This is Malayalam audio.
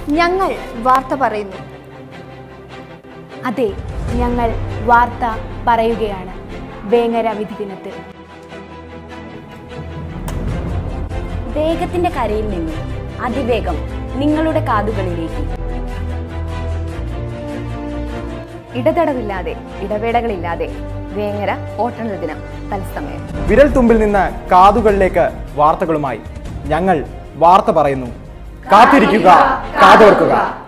ഞങ്ങൾ വാർത്ത പറയുന്നു അതെ ഞങ്ങൾ വാർത്ത പറയുകയാണ് വേങ്ങര വിധി ദിനത്തിൽ വേഗത്തിന്റെ കരയിൽ നിന്നും അതിവേഗം നിങ്ങളുടെ കാതുകളിലേക്ക് ഇടതടവില്ലാതെ ഇടവേളകളില്ലാതെ വേങ്ങര വോട്ടെണ്ണൽ ദിനം തത്സമയം വിരൽ തുമ്പിൽ നിന്ന് കാതുകളിലേക്ക് വാർത്തകളുമായി ഞങ്ങൾ വാർത്ത പറയുന്നു കാത്തിരിക്കുക കാതോർക്കുക